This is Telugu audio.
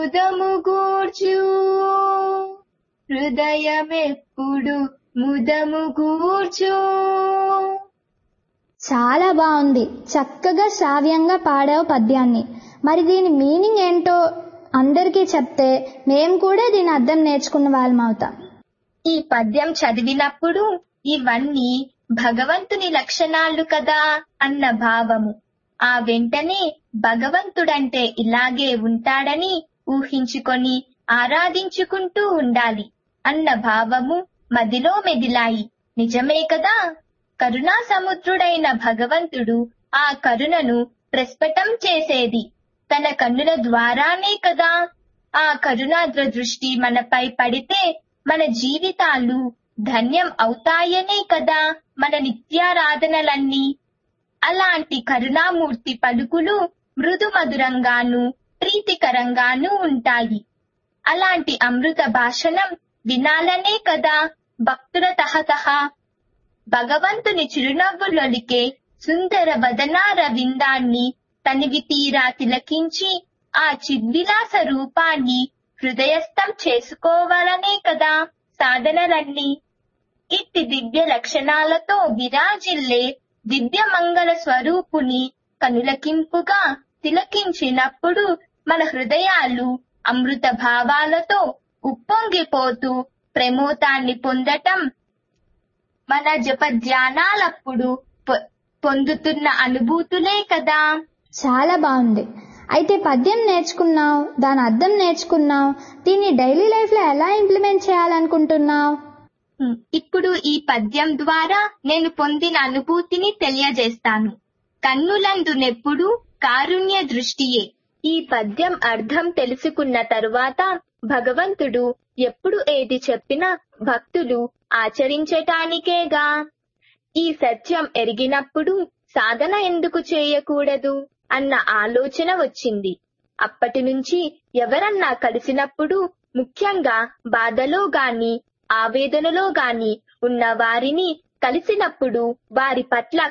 ముదము గూర్చు హృదయమెప్పుడు ముదము గూర్చు చాలా బాగుంది చక్కగా శ్రావ్యంగా పాడావు పద్యాన్ని మరి దీని మీనింగ్ ఏంటో అందరికీ చెప్తే మేము కూడా దీని అర్థం నేర్చుకున్న వాళ్ళం అవుతాం ఈ పద్యం చదివినప్పుడు ఇవన్నీ భగవంతుని లక్షణాలు కదా అన్న భావము ఆ వెంటనే భగవంతుడంటే ఇలాగే ఉంటాడని ఊహించుకొని ఆరాధించుకుంటూ ఉండాలి అన్న భావము మదిలో మెదిలాయి నిజమే కదా కరుణా సముద్రుడైన భగవంతుడు ఆ కరుణను ప్రస్ఫుటం చేసేది తన కన్నుల ద్వారానే కదా ఆ కరుణాద్ర దృష్టి మనపై పడితే మన జీవితాలు ధన్యం అవుతాయనే కదా మన నిత్యారాధనలన్నీ అలాంటి కరుణామూర్తి పలుకులు మృదు మధురంగాను ప్రీతికరంగాను ఉంటాయి అలాంటి అమృత భాషణం వినాలనే కదా భక్తుల తహతహ భగవంతుని చిరునవ్వులొలికే సుందర వదనార విందాన్ని తనివి తీరా తిలకించి ఆ చిద్విలాస రూపాన్ని హృదయస్థం చేసుకోవాలనే కదా సాధనలన్నీ ఇట్టి దివ్య లక్షణాలతో విరాజిల్లే దివ్య మంగళ స్వరూపుని కనులకింపుగా తిలకించినప్పుడు మన హృదయాలు అమృత భావాలతో ఉప్పొంగిపోతూ ప్రమోదాన్ని పొందటం మన జప ధ్యానాలప్పుడు పొ- పొందుతున్న అనుభూతులే కదా చాలా బాగుంది అయితే పద్యం నేర్చుకున్నావు దాని అర్థం నేర్చుకున్నావు దీన్ని డైలీ లైఫ్ లో ఎలా ఇంప్లిమెంట్ చేయాలనుకుంటున్నావు హ్మ్. ఇప్పుడు ఈ పద్యం ద్వారా నేను పొందిన అనుభూతిని తెలియజేస్తాను కన్నులందునెప్పుడు కారుణ్య దృష్టియే ఈ పద్యం అర్థం తెలుసుకున్న తరువాత భగవంతుడు ఎప్పుడు ఏది చెప్పినా భక్తులు ఆచరించటానికేగా ఈ సత్యం ఎరిగినప్పుడు సాధన ఎందుకు చేయకూడదు అన్న ఆలోచన వచ్చింది అప్పటి నుంచి ఎవరన్నా కలిసినప్పుడు ముఖ్యంగా బాధలో గాని ఆవేదనలో గాని ఉన్న వారిని కలిసినప్పుడు వారి పట్ల